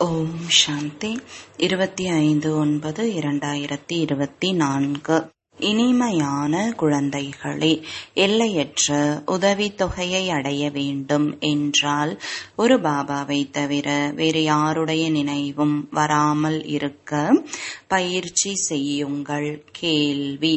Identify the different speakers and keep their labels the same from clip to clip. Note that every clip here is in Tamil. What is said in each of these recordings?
Speaker 1: ஓம் சாந்தி இருபத்தி ஐந்து ஒன்பது இரண்டாயிரத்தி இருபத்தி நான்கு இனிமையான குழந்தைகளே எல்லையற்ற உதவித்தொகையை அடைய வேண்டும் என்றால் ஒரு பாபாவை தவிர வேறு யாருடைய நினைவும் வராமல் இருக்க பயிற்சி செய்யுங்கள் கேள்வி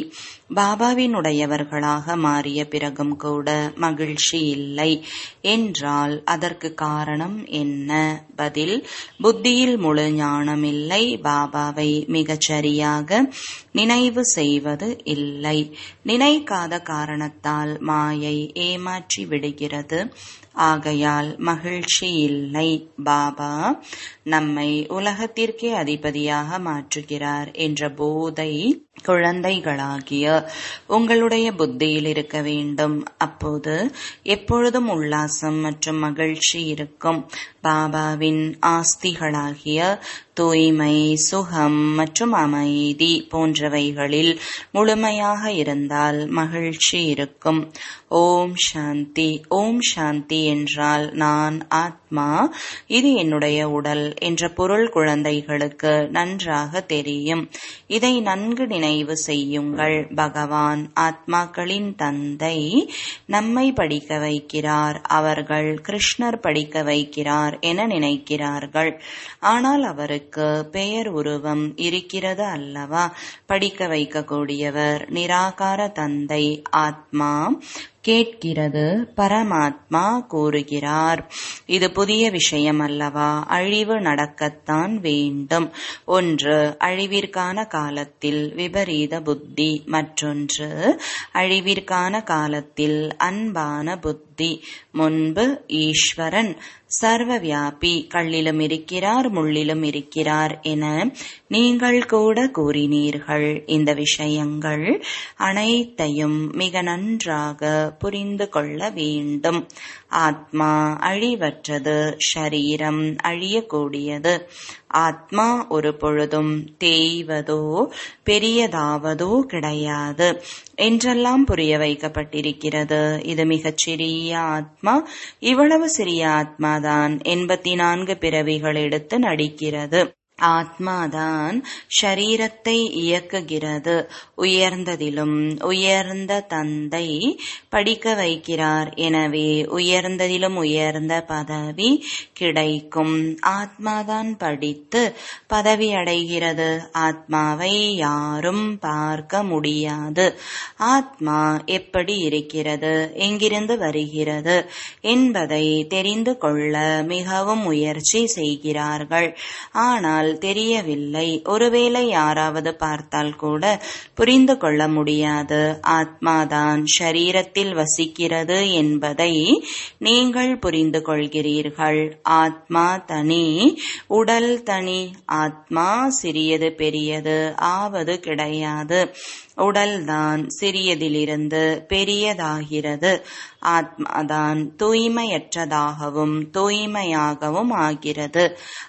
Speaker 1: பாபாவினுடையவர்களாக மாறிய பிறகும் கூட மகிழ்ச்சி இல்லை என்றால் அதற்கு காரணம் என்ன பதில் புத்தியில் முழு ஞானம் இல்லை பாபாவை மிகச் சரியாக நினைவு செய்வது இல்லை நினைக்காத காரணத்தால் மாயை ஏமாற்றி விடுகிறது ஆகையால் மகிழ்ச்சி இல்லை பாபா நம்மை உலகத்திற்கே அதிபதியாக மாற்றுகிறார் என்ற போதை குழந்தைகளாகிய உங்களுடைய புத்தியில் இருக்க வேண்டும் அப்போது எப்பொழுதும் உல்லாசம் மற்றும் மகிழ்ச்சி இருக்கும் பாபாவின் ஆஸ்திகளாகிய தூய்மை சுகம் மற்றும் அமைதி போன்றவைகளில் முழுமையாக இருந்தால் மகிழ்ச்சி இருக்கும் ஓம் சாந்தி ஓம் சாந்தி என்றால் நான் ஆத்மா இது என்னுடைய உடல் என்ற பொருள் குழந்தைகளுக்கு நன்றாக தெரியும் இதை நன்கு நினைவு செய்யுங்கள் பகவான் ஆத்மாக்களின் தந்தை நம்மை படிக்க வைக்கிறார் அவர்கள் கிருஷ்ணர் படிக்க வைக்கிறார் என நினைக்கிறார்கள் ஆனால் அவருக்கு பெயர் உருவம் இருக்கிறது அல்லவா படிக்க வைக்கக்கூடியவர் நிராகார தந்தை ஆத்மா கேட்கிறது பரமாத்மா கூறுகிறார் இது புதிய விஷயம் அல்லவா அழிவு நடக்கத்தான் வேண்டும் ஒன்று அழிவிற்கான காலத்தில் விபரீத புத்தி மற்றொன்று அழிவிற்கான காலத்தில் அன்பான புத்தி முன்பு ஈஸ்வரன் சர்வ வியாபி கல்லிலும் இருக்கிறார் முள்ளிலும் இருக்கிறார் என நீங்கள் கூட கூறினீர்கள் இந்த விஷயங்கள் அனைத்தையும் மிக நன்றாக புரிந்து கொள்ள வேண்டும் ஆத்மா அழிவற்றது ஷரீரம் அழியக்கூடியது ஆத்மா ஒரு பொழுதும் தேய்வதோ பெரியதாவதோ கிடையாது என்றெல்லாம் புரிய வைக்கப்பட்டிருக்கிறது இது மிகச் சிறிய ஆத்மா இவ்வளவு சிறிய ஆத்மாதான் எண்பத்தி நான்கு பிறவிகள் எடுத்து நடிக்கிறது ஆத்மாதான் ஷரீரத்தை இயக்குகிறது உயர்ந்ததிலும் உயர்ந்த தந்தை படிக்க வைக்கிறார் எனவே உயர்ந்ததிலும் உயர்ந்த பதவி கிடைக்கும் ஆத்மாதான் படித்து பதவி அடைகிறது ஆத்மாவை யாரும் பார்க்க முடியாது ஆத்மா எப்படி இருக்கிறது எங்கிருந்து வருகிறது என்பதை தெரிந்து கொள்ள மிகவும் முயற்சி செய்கிறார்கள் ஆனால் ஆனால் தெரியவில்லை ஒருவேளை யாராவது பார்த்தால் கூட புரிந்து கொள்ள முடியாது ஆத்மாதான் ஷரீரத்தில் வசிக்கிறது என்பதை நீங்கள் புரிந்து கொள்கிறீர்கள் ஆத்மா தனி உடல் தனி ஆத்மா சிறியது பெரியது ஆவது கிடையாது உடல்தான் சிறியதிலிருந்து பெரியதாகிறது ஆத்மாதான் தூய்மையற்றதாகவும் தூய்மையாகவும் ஆகிறது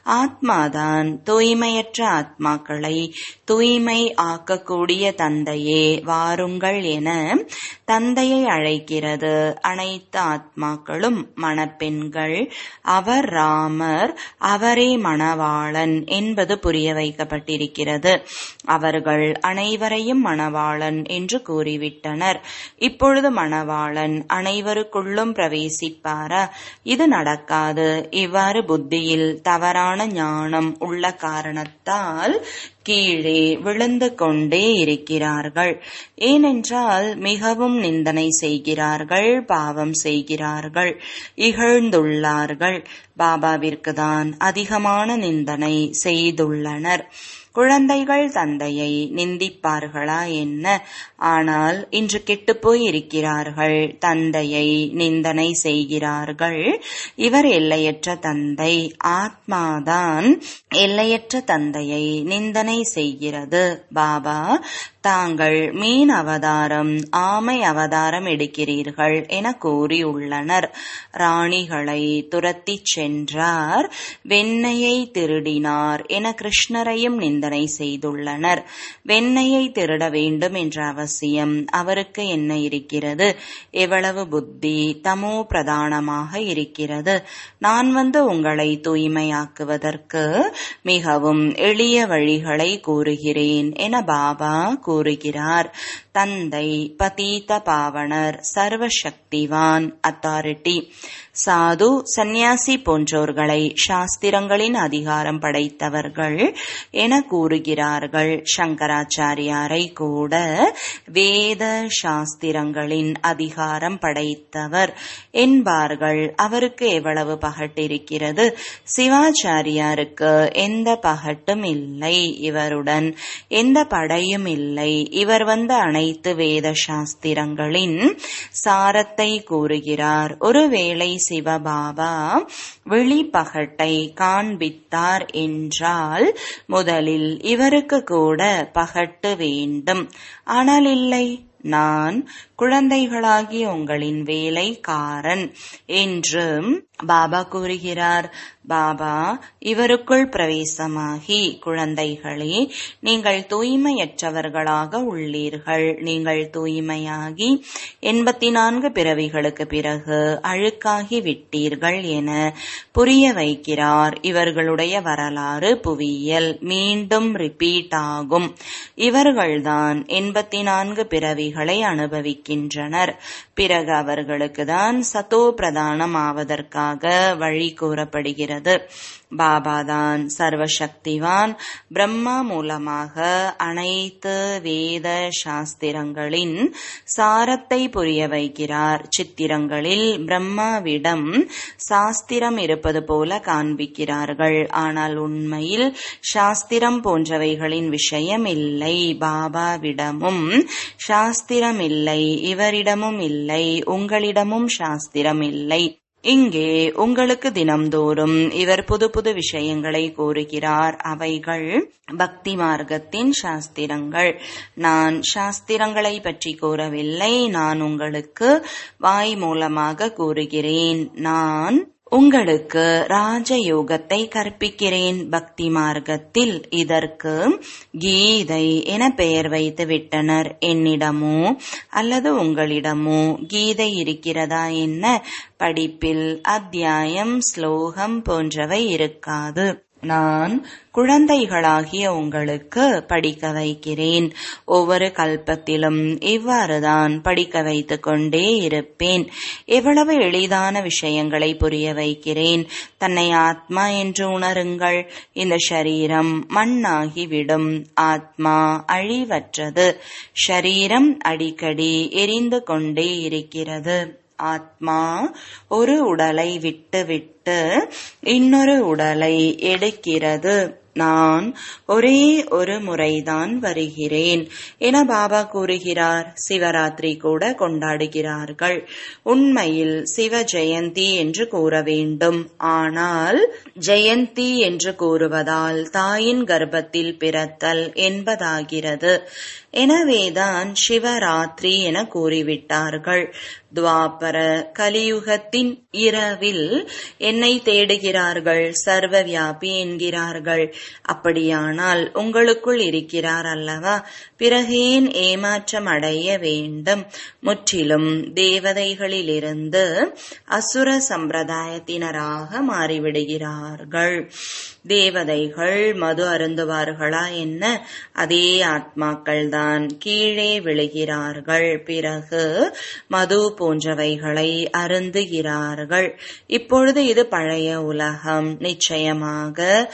Speaker 1: ஆத்மாதான் தூய்மையற்ற ஆத்மாக்களை தூய்மை ஆக்கக்கூடிய தந்தையே வாருங்கள் என தந்தையை அழைக்கிறது அனைத்து ஆத்மாக்களும் மணப்பெண்கள் அவர் ராமர் அவரே மணவாளன் என்பது புரிய வைக்கப்பட்டிருக்கிறது அவர்கள் அனைவரையும் மணவாளன் என்று கூறிவிட்டனர் இப்பொழுது மணவாளன் அனைவருக்குள்ளும் பிரவேசிப்பாரா இது நடக்காது இவ்வாறு புத்தியில் தவறான ஞானம் உள்ள காரணத்தால் கீழே விழுந்து கொண்டே இருக்கிறார்கள் ஏனென்றால் மிகவும் நிந்தனை செய்கிறார்கள் பாவம் செய்கிறார்கள் இகழ்ந்துள்ளார்கள் பாபாவிற்கு தான் அதிகமான நிந்தனை செய்துள்ளனர் குழந்தைகள் தந்தையை நிந்திப்பார்களா என்ன ஆனால் இன்று கெட்டுப்போய் இருக்கிறார்கள் தந்தையை நிந்தனை செய்கிறார்கள் இவர் எல்லையற்ற தந்தை ஆத்மாதான் எல்லையற்ற தந்தையை நிந்தனை செய்கிறது பாபா தாங்கள் மீன் அவதாரம் ஆமை அவதாரம் எடுக்கிறீர்கள் என கூறியுள்ளனர் ராணிகளை துரத்திச் சென்றார் வெண்ணையை திருடினார் என கிருஷ்ணரையும் நிந்தனை செய்துள்ளனர் வெண்ணையை திருட வேண்டும் என்ற அவசியம் அவருக்கு என்ன இருக்கிறது எவ்வளவு புத்தி தமோ பிரதானமாக இருக்கிறது நான் வந்து உங்களை தூய்மையாக்குவதற்கு மிகவும் எளிய வழிகளை கூறுகிறேன் என பாபா கூறுகிறார் தந்தை பதீத பாவனர் சர்வசக்திவான் அத்தாரிட்டி சாது சந்நியாசி போன்றோர்களை சாஸ்திரங்களின் அதிகாரம் படைத்தவர்கள் என கூறுகிறார்கள் சங்கராச்சாரியாரை கூட வேத சாஸ்திரங்களின் அதிகாரம் படைத்தவர் என்பார்கள் அவருக்கு எவ்வளவு பகட்டிருக்கிறது சிவாச்சாரியாருக்கு எந்த பகட்டும் இல்லை இவருடன் எந்த படையும் இல்லை இவர் வந்த அனைத்து வேத சாஸ்திரங்களின் சாரத்தை கூறுகிறார் ஒருவேளை சிவபாபா வெளிப்பகட்டை காண்பித்தார் என்றால் முதலில் இவருக்கு கூட பகட்டு வேண்டும் ஆனால் இல்லை நான் குழந்தைகளாகிய உங்களின் வேலைக்காரன் என்று பாபா கூறுகிறார் பாபா இவருக்குள் பிரவேசமாகி குழந்தைகளே நீங்கள் தூய்மையற்றவர்களாக உள்ளீர்கள் நீங்கள் தூய்மையாகி எண்பத்தி நான்கு பிறவிகளுக்கு பிறகு அழுக்காகி விட்டீர்கள் என புரிய வைக்கிறார் இவர்களுடைய வரலாறு புவியியல் மீண்டும் ரிப்பீட் ஆகும் இவர்கள்தான் எண்பத்தி நான்கு பிறவிகளை அனுபவிக்கின்றனர் பிறகு அவர்களுக்கு தான் சத்தோ பிரதானம் ஆவதற்காக வழி கூறப்படுகிறது பாபாதான் சர்வசக்திவான் பிரம்மா மூலமாக அனைத்து வேத சாஸ்திரங்களின் சாரத்தை புரிய வைக்கிறார் சித்திரங்களில் பிரம்மாவிடம் சாஸ்திரம் இருப்பது போல காண்பிக்கிறார்கள் ஆனால் உண்மையில் சாஸ்திரம் போன்றவைகளின் விஷயம் இல்லை பாபாவிடமும் சாஸ்திரம் இல்லை இவரிடமும் இல்லை உங்களிடமும் சாஸ்திரம் இல்லை இங்கே உங்களுக்கு தினம்தோறும் இவர் புது புது விஷயங்களை கூறுகிறார் அவைகள் பக்தி மார்க்கத்தின் சாஸ்திரங்கள் நான் சாஸ்திரங்களை பற்றி கூறவில்லை நான் உங்களுக்கு வாய் மூலமாக கூறுகிறேன் நான் உங்களுக்கு ராஜயோகத்தை கற்பிக்கிறேன் பக்தி மார்க்கத்தில் இதற்கு கீதை என பெயர் வைத்து விட்டனர் என்னிடமோ அல்லது உங்களிடமோ கீதை இருக்கிறதா என்ன படிப்பில் அத்தியாயம் ஸ்லோகம் போன்றவை இருக்காது நான் குழந்தைகளாகிய உங்களுக்கு படிக்க வைக்கிறேன் ஒவ்வொரு கல்பத்திலும் இவ்வாறுதான் படிக்க வைத்துக் கொண்டே இருப்பேன் எவ்வளவு எளிதான விஷயங்களை புரிய வைக்கிறேன் தன்னை ஆத்மா என்று உணருங்கள் இந்த சரீரம் மண்ணாகிவிடும் ஆத்மா அழிவற்றது ஷரீரம் அடிக்கடி எரிந்து கொண்டே இருக்கிறது ஆத்மா ஒரு உடலை விட்டு விட்டு இன்னொரு உடலை எடுக்கிறது நான் ஒரே ஒரு முறைதான் வருகிறேன் என பாபா கூறுகிறார் சிவராத்திரி கூட கொண்டாடுகிறார்கள் உண்மையில் சிவ ஜெயந்தி என்று கூற வேண்டும் ஆனால் ஜெயந்தி என்று கூறுவதால் தாயின் கர்ப்பத்தில் பிறத்தல் என்பதாகிறது எனவேதான் சிவராத்திரி என கூறிவிட்டார்கள் துவாபர கலியுகத்தின் இரவில் என்னை தேடுகிறார்கள் சர்வ வியாபி என்கிறார்கள் அப்படியானால் உங்களுக்குள் இருக்கிறார் அல்லவா பிறகு ஏன் ஏமாற்றம் அடைய வேண்டும் முற்றிலும் தேவதைகளிலிருந்து அசுர சம்பிரதாயத்தினராக மாறிவிடுகிறார்கள் தேவதைகள் மது அருந்துவார்களா என்ன அதே ஆத்மாக்கள் தான் கீழே விழுகிறார்கள் பிறகு மது போன்றவைகளை அருந்துகிறார்கள் இப்பொழுது இது பழைய உலகம் நிச்சயமாக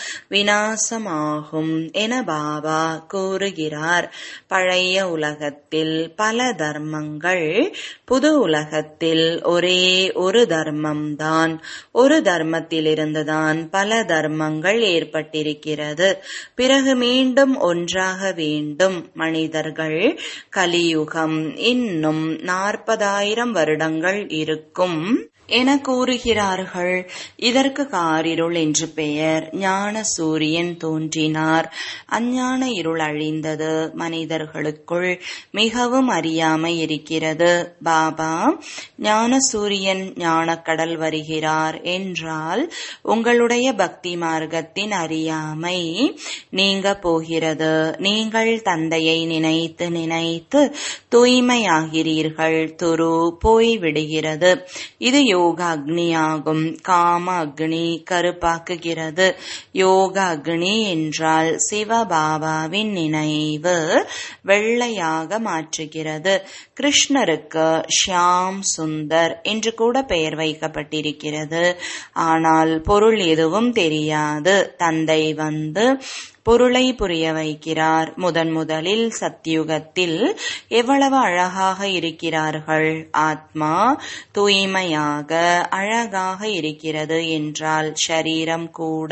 Speaker 1: வினாசமாகும் என பாபா கூறுகிறார் பழைய உலகத்தில் பல தர்மங்கள் புது உலகத்தில் ஒரே ஒரு தர்மம்தான் ஒரு தர்மத்திலிருந்துதான் பல தர்மங்கள் ஏற்பட்டிருக்கிறது பிறகு மீண்டும் ஒன்றாக வேண்டும் மனிதர்கள் கலியுகம் இன்னும் நாற்பதாயிரம் வருடங்கள் இருக்கும் என கூறுகிறார்கள் இதற்கு காரிருள் என்று பெயர் ஞான சூரியன் தோன்றினார் அஞ்ஞான இருள் அழிந்தது மனிதர்களுக்குள் மிகவும் அறியாமை இருக்கிறது பாபா ஞான சூரியன் ஞானக்கடல் வருகிறார் என்றால் உங்களுடைய பக்தி மார்க்கத்தின் அறியாமை நீங்க போகிறது நீங்கள் தந்தையை நினைத்து நினைத்து தூய்மையாகிறீர்கள் துரு போய்விடுகிறது இது யோக அக்னியாகும் காம அக்னி கருப்பாக்குகிறது யோக அக்னி என்றால் சிவபாபாவின் நினைவு வெள்ளையாக மாற்றுகிறது கிருஷ்ணருக்கு ஷியாம் சுந்தர் என்று கூட பெயர் வைக்கப்பட்டிருக்கிறது ஆனால் பொருள் எதுவும் தெரியாது தந்தை வந்து பொருளை புரிய வைக்கிறார் முதன் முதலில் சத்தியுகத்தில் எவ்வளவு அழகாக இருக்கிறார்கள் ஆத்மா தூய்மையாக அழகாக இருக்கிறது என்றால் ஷரீரம் கூட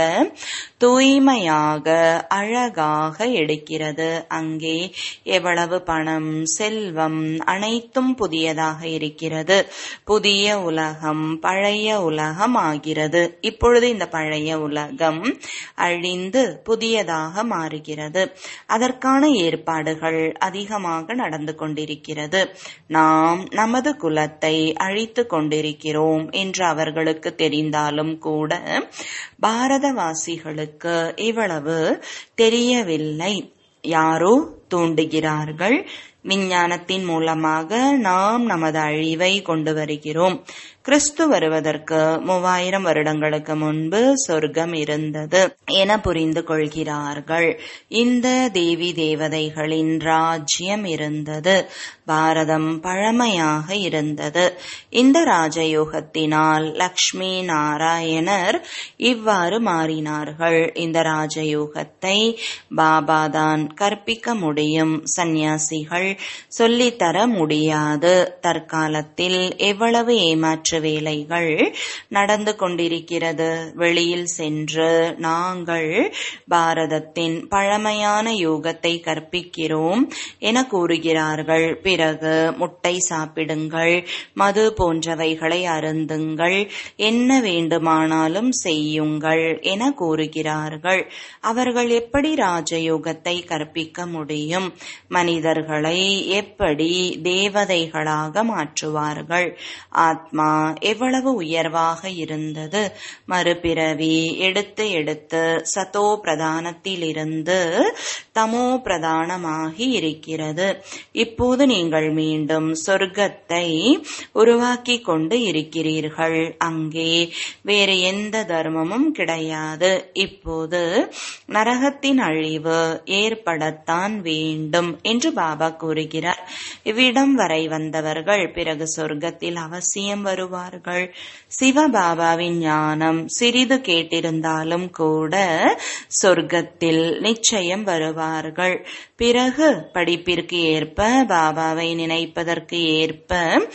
Speaker 1: தூய்மையாக அழகாக எடுக்கிறது அங்கே எவ்வளவு பணம் செல்வம் அனைத்தும் புதியதாக இருக்கிறது புதிய உலகம் பழைய உலகம் ஆகிறது இப்பொழுது இந்த பழைய உலகம் அழிந்து புதியதாக உலகமாக மாறுகிறது அதற்கான ஏற்பாடுகள் அதிகமாக நடந்து கொண்டிருக்கிறது நாம் நமது குலத்தை அழித்து கொண்டிருக்கிறோம் என்று அவர்களுக்கு தெரிந்தாலும் கூட பாரதவாசிகளுக்கு இவ்வளவு தெரியவில்லை யாரோ தூண்டுகிறார்கள் விஞ்ஞானத்தின் மூலமாக நாம் நமது அழிவை கொண்டு வருகிறோம் கிறிஸ்து வருவதற்கு மூவாயிரம் வருடங்களுக்கு முன்பு சொர்க்கம் இருந்தது என புரிந்து கொள்கிறார்கள் இந்த தேவி தேவதைகளின் ராஜ்யம் இருந்தது பாரதம் பழமையாக இருந்தது இந்த ராஜயோகத்தினால் லக்ஷ்மி நாராயணர் இவ்வாறு மாறினார்கள் இந்த ராஜயோகத்தை பாபாதான் கற்பிக்க முடியும் சந்நியாசிகள் சொல்லித்தர முடியாது தற்காலத்தில் எவ்வளவு ஏமாற்று வேலைகள் நடந்து கொண்டிருக்கிறது வெளியில் சென்று நாங்கள் பாரதத்தின் பழமையான யோகத்தை கற்பிக்கிறோம் என கூறுகிறார்கள் பிறகு முட்டை சாப்பிடுங்கள் மது போன்றவைகளை அருந்துங்கள் என்ன வேண்டுமானாலும் செய்யுங்கள் என கூறுகிறார்கள் அவர்கள் எப்படி ராஜயோகத்தை கற்பிக்க முடியும் மனிதர்களை எப்படி தேவதைகளாக மாற்றுவார்கள் ஆத்மா எவ்வளவு உயர்வாக இருந்தது மறுபிறவி எடுத்து எடுத்து சதோ பிரதானத்திலிருந்து தமோ பிரதானமாகி இருக்கிறது இப்போது நீங்கள் மீண்டும் சொர்க்கத்தை உருவாக்கி கொண்டு இருக்கிறீர்கள் அங்கே வேறு எந்த தர்மமும் கிடையாது இப்போது நரகத்தின் அழிவு ஏற்படத்தான் வேண்டும் என்று பாபா கூறுகிறார் இவ்விடம் வரை வந்தவர்கள் பிறகு சொர்க்கத்தில் அவசியம் வருவார்கள் சிவபாபாவின் ஞானம் சிறிது கேட்டிருந்தாலும் கூட சொர்க்கத்தில் நிச்சயம் வருவார்கள் பிறகு படிப்பிற்கு ஏற்ப பாபாவை நினைப்பதற்கு ஏற்ப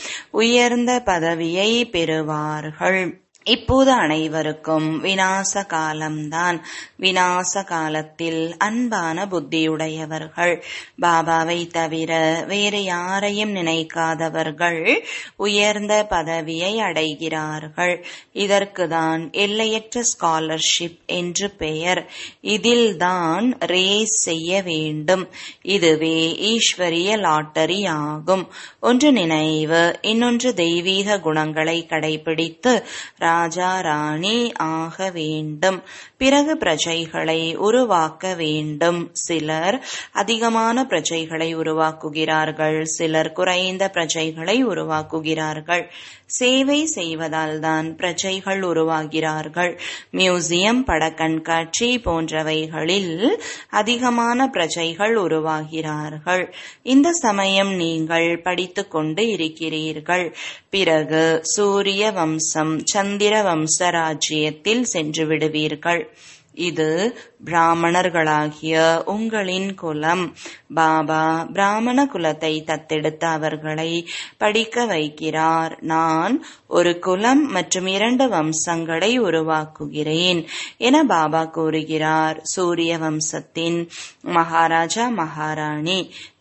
Speaker 1: உயர்ந்த பதவியை பெறுவார்கள் இப்போது அனைவருக்கும் வினாச காலம்தான் வினாச காலத்தில் அன்பான புத்தியுடையவர்கள் பாபாவை தவிர வேறு யாரையும் நினைக்காதவர்கள் உயர்ந்த பதவியை அடைகிறார்கள் இதற்குதான் எல்லையற்ற ஸ்காலர்ஷிப் என்று பெயர் இதில்தான் ரேஸ் செய்ய வேண்டும் இதுவே ஈஸ்வரிய லாட்டரி ஆகும் ஒன்று நினைவு இன்னொன்று தெய்வீக குணங்களை கடைபிடித்து ராஜா ராணி ஆக வேண்டும் பிறகு பிரஜைகளை உருவாக்க வேண்டும் சிலர் அதிகமான பிரஜைகளை உருவாக்குகிறார்கள் சிலர் குறைந்த பிரஜைகளை உருவாக்குகிறார்கள் சேவை செய்வதால் தான் பிரஜைகள் உருவாகிறார்கள் மியூசியம் பட கண்காட்சி போன்றவைகளில் அதிகமான பிரஜைகள் உருவாகிறார்கள் இந்த சமயம் நீங்கள் படித்துக் கொண்டு இருக்கிறீர்கள் பிறகு சூரிய வம்சம் சந்திர வம்ச ராஜ்யத்தில் சென்று விடுவீர்கள் இது பிராமணர்களாகிய உங்களின் குலம் பாபா பிராமண குலத்தை தத்தெடுத்த அவர்களை படிக்க வைக்கிறார் நான் ஒரு குலம் மற்றும் இரண்டு வம்சங்களை உருவாக்குகிறேன் என பாபா கூறுகிறார் சூரிய வம்சத்தின் மகாராஜா மகாராணி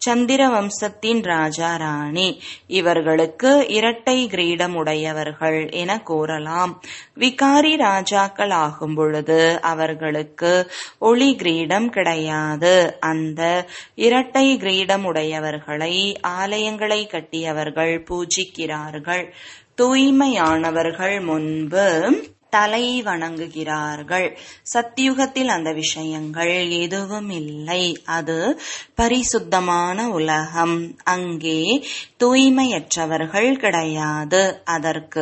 Speaker 1: சந்திர வம்சத்தின் ராஜா ராணி இவர்களுக்கு இரட்டை கிரீடம் உடையவர்கள் என கூறலாம் விகாரி ராஜாக்கள் ஆகும் பொழுது அவர்களுக்கு ஒளி கிரீடம் கிடையாது அந்த இரட்டை கிரீடம் உடையவர்களை ஆலயங்களை கட்டியவர்கள் பூஜிக்கிறார்கள் தூய்மையானவர்கள் முன்பு தலை வணங்குகிறார்கள் சத்தியுகத்தில் அந்த விஷயங்கள் எதுவும் இல்லை அது பரிசுத்தமான உலகம் அங்கே தூய்மையற்றவர்கள் கிடையாது அதற்கு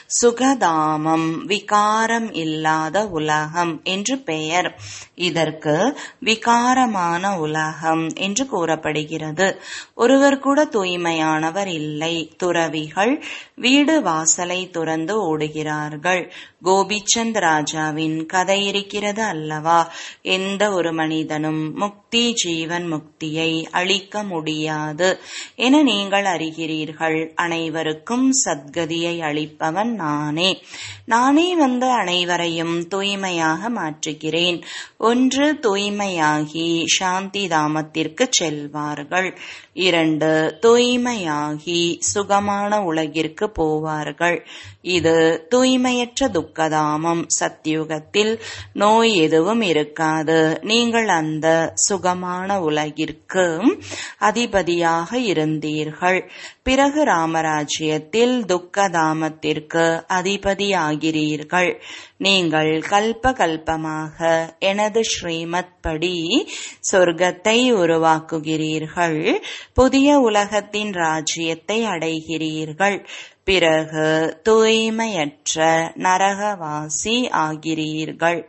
Speaker 1: சுகதாமம் விகாரம் இல்லாத உலகம் என்று பெயர் இதற்கு விகாரமான உலகம் என்று கூறப்படுகிறது ஒருவர் கூட தூய்மையானவர் இல்லை துறவிகள் வீடு வாசலை துறந்து ஓடுகிறார்கள் கோபிச்சந்த் ராஜாவின் கதை இருக்கிறது அல்லவா எந்த ஒரு மனிதனும் முக்தி ஜீவன் முக்தியை அளிக்க முடியாது என நீங்கள் அறிகிறீர்கள் அனைவருக்கும் சத்கதியை அளிப்பவன் நானே நானே வந்து அனைவரையும் தூய்மையாக மாற்றுகிறேன் ஒன்று தூய்மையாகி சாந்தி தாமத்திற்கு செல்வார்கள் இரண்டு தூய்மையாகி சுகமான உலகிற்கு போவார்கள் இது தூய்மையற்ற துக்கதாமம் சத்தியுகத்தில் நோய் எதுவும் இருக்காது நீங்கள் அந்த சுகமான உலகிற்கு அதிபதியாக இருந்தீர்கள் பிறகு ராமராஜ்யத்தில் துக்கதாமத்திற்கு அதிபதியாகிறீர்கள் நீங்கள் கல்ப கல்பமாக எனது ஸ்ரீமத் படி சொர்க்கத்தை உருவாக்குகிறீர்கள் புதிய உலகத்தின் ராஜ்யத்தை அடைகிறீர்கள் பிறகு தூய்மையற்ற நரகவாசி ஆகிறீர்கள்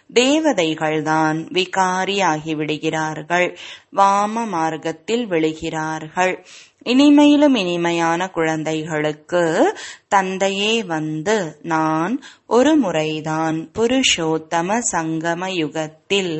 Speaker 1: தேவதைகள்தான் விகாரி ஆகிவிடுகிறார்கள் வாம மார்க்கத்தில் விழுகிறார்கள் இனிமையிலும் இனிமையான குழந்தைகளுக்கு தந்தையே வந்து நான் ஒரு முறைதான் புருஷோத்தம சங்கம யுகத்தில்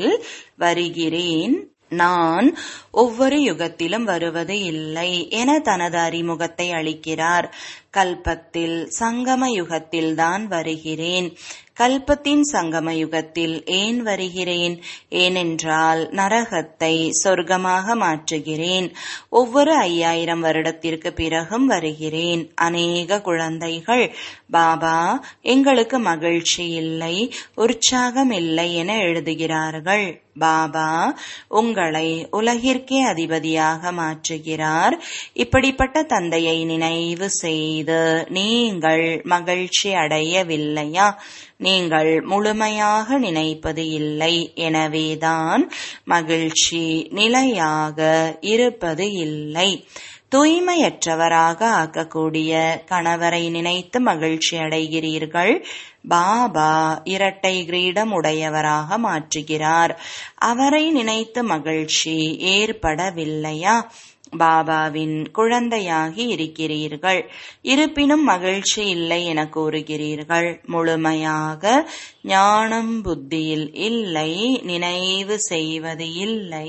Speaker 1: வருகிறேன் நான் ஒவ்வொரு யுகத்திலும் வருவது இல்லை என தனது அறிமுகத்தை அளிக்கிறார் கல்பத்தில் சங்கம யுகத்தில்தான் வருகிறேன் கல்பத்தின் சங்கம யுகத்தில் ஏன் வருகிறேன் ஏனென்றால் நரகத்தை சொர்க்கமாக மாற்றுகிறேன் ஒவ்வொரு ஐயாயிரம் வருடத்திற்கு பிறகும் வருகிறேன் அநேக குழந்தைகள் பாபா எங்களுக்கு மகிழ்ச்சி இல்லை உற்சாகம் இல்லை என எழுதுகிறார்கள் பாபா உங்களை உலகிற்கே அதிபதியாக மாற்றுகிறார் இப்படிப்பட்ட தந்தையை நினைவு செய்து நீங்கள் மகிழ்ச்சி அடையவில்லையா நீங்கள் முழுமையாக நினைப்பது இல்லை எனவேதான் மகிழ்ச்சி நிலையாக இருப்பது இல்லை தூய்மையற்றவராக ஆக்கக்கூடிய கணவரை நினைத்து மகிழ்ச்சி அடைகிறீர்கள் பாபா இரட்டை கிரீடம் உடையவராக மாற்றுகிறார் அவரை நினைத்து மகிழ்ச்சி ஏற்படவில்லையா பாபாவின் குழந்தையாகி இருக்கிறீர்கள் இருப்பினும் மகிழ்ச்சி இல்லை என கூறுகிறீர்கள் முழுமையாக ஞானம் புத்தியில் இல்லை நினைவு செய்வது இல்லை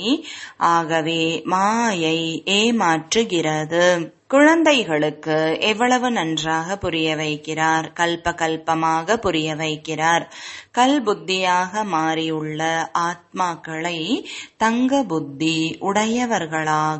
Speaker 1: ஆகவே மாயை ஏமாற்றுகிறது குழந்தைகளுக்கு எவ்வளவு நன்றாக புரிய வைக்கிறார் கல்ப கல்பமாக புரிய வைக்கிறார் கல் புத்தியாக மாறியுள்ள ஆத்மாக்களை தங்க புத்தி உடையவர்களாக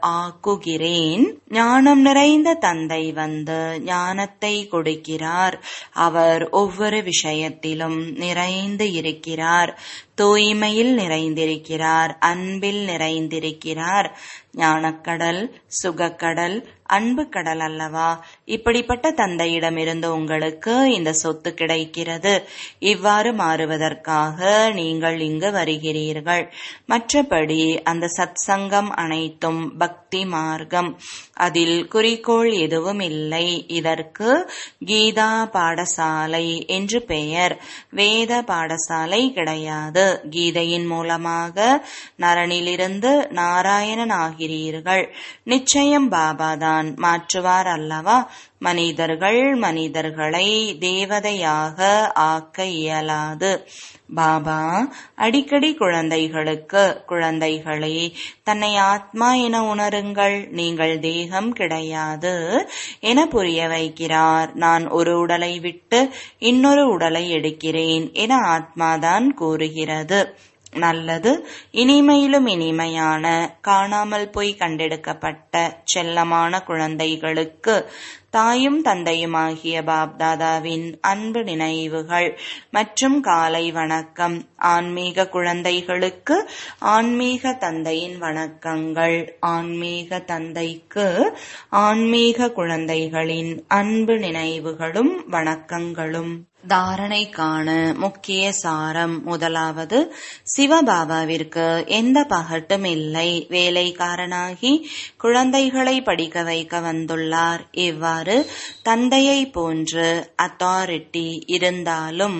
Speaker 1: ஆக்குகிறேன் ஞானம் நிறைந்த தந்தை வந்து ஞானத்தை கொடுக்கிறார் அவர் ஒவ்வொரு விஷயத்திலும் நிறைந்து இருக்கிறார் தூய்மையில் நிறைந்திருக்கிறார் அன்பில் நிறைந்திருக்கிறார் ஞானக்கடல் சுகக்கடல் அன்பு கடல் அல்லவா இப்படிப்பட்ட தந்தையிடமிருந்து உங்களுக்கு இந்த சொத்து கிடைக்கிறது இவ்வாறு மாறுவதற்காக நீங்கள் இங்கு வருகிறீர்கள் மற்றபடி அந்த சத்சங்கம் அனைத்தும் பக்தி மார்க்கம் அதில் குறிக்கோள் எதுவும் இல்லை இதற்கு கீதா பாடசாலை என்று பெயர் வேத பாடசாலை கிடையாது கீதையின் மூலமாக நரனிலிருந்து நாராயணன் ஆகிறீர்கள் நிச்சயம் பாபாதான் மாற்றுவார் அல்லவா மனிதர்கள் மனிதர்களை தேவதையாக ஆக்க இயலாது பாபா அடிக்கடி குழந்தைகளுக்கு குழந்தைகளே தன்னை ஆத்மா என உணருங்கள் நீங்கள் தேகம் கிடையாது என புரிய வைக்கிறார் நான் ஒரு உடலை விட்டு இன்னொரு உடலை எடுக்கிறேன் என ஆத்மாதான் கூறுகிறது நல்லது இனிமையிலும் இனிமையான காணாமல் போய் கண்டெடுக்கப்பட்ட செல்லமான குழந்தைகளுக்கு தாயும் தந்தையுமாகிய பாப்தாதாவின் அன்பு நினைவுகள் மற்றும் காலை வணக்கம் ஆன்மீக குழந்தைகளுக்கு ஆன்மீக தந்தையின் வணக்கங்கள் ஆன்மீக தந்தைக்கு ஆன்மீக குழந்தைகளின் அன்பு நினைவுகளும் வணக்கங்களும் தாரணைக்கான முக்கிய சாரம் முதலாவது சிவபாபாவிற்கு எந்த பகட்டும் இல்லை வேலைக்காரனாகி குழந்தைகளை படிக்க வைக்க வந்துள்ளார் இவ்வாறு தந்தையை போன்று அத்தாரிட்டி இருந்தாலும்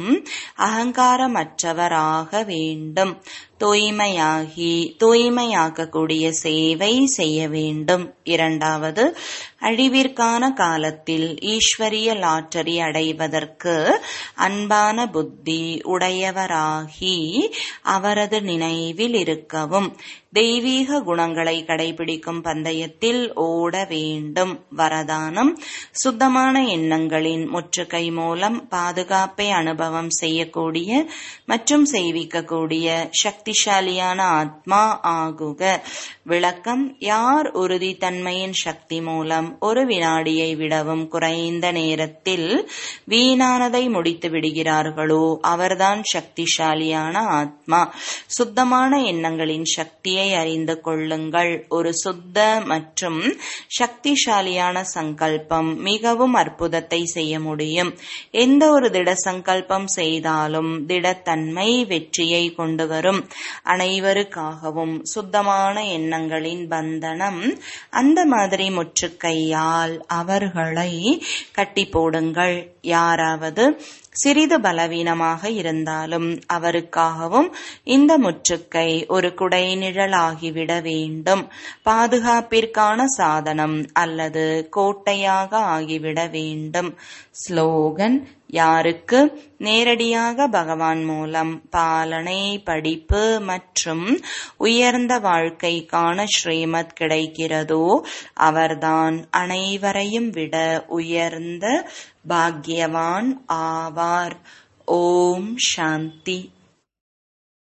Speaker 1: அகங்காரமற்றவராக வேண்டும் தூய்மையாகி தூய்மையாக்கக்கூடிய சேவை செய்ய வேண்டும் இரண்டாவது அழிவிற்கான காலத்தில் ஈஸ்வரிய லாட்டரி அடைவதற்கு அன்பான புத்தி உடையவராகி அவரது நினைவில் இருக்கவும் தெய்வீக குணங்களை கடைபிடிக்கும் பந்தயத்தில் ஓட வேண்டும் வரதானம் சுத்தமான எண்ணங்களின் முற்றுகை மூலம் பாதுகாப்பை அனுபவம் செய்யக்கூடிய மற்றும் செய்விக்கக்கூடிய சக்திசாலியான ஆத்மா ஆகுக விளக்கம் யார் உறுதித்தன்மையின் சக்தி மூலம் ஒரு வினாடியை விடவும் குறைந்த நேரத்தில் வீணானதை முடித்து விடுகிறார்களோ அவர்தான் சக்திசாலியான ஆத்மா சுத்தமான எண்ணங்களின் சக்தியை அறிந்து கொள்ளுங்கள் ஒரு சுத்த மற்றும் சக்திசாலியான சங்கல்பம் மிகவும் அற்புதத்தை செய்ய முடியும் எந்த ஒரு திட சங்கல்பம் செய்தாலும் திடத்தன்மை வெற்றியை கொண்டு வரும் அனைவருக்காகவும் சுத்தமான எண்ணங்களின் பந்தனம் அந்த மாதிரி முற்றுக்கையால் அவர்களை கட்டி போடுங்கள் யாராவது சிறிது பலவீனமாக இருந்தாலும் அவருக்காகவும் இந்த முற்றுக்கை ஒரு குடை நிழலாகிவிட வேண்டும் பாதுகாப்பிற்கான சாதனம் அல்லது கோட்டையாக ஆகிவிட வேண்டும் ஸ்லோகன் யாருக்கு நேரடியாக பகவான் மூலம் பாலனை படிப்பு மற்றும் உயர்ந்த வாழ்க்கைக்கான ஸ்ரீமத் கிடைக்கிறதோ அவர்தான் அனைவரையும் விட உயர்ந்த பாக்யவான் ஆவார் ஓம் சாந்தி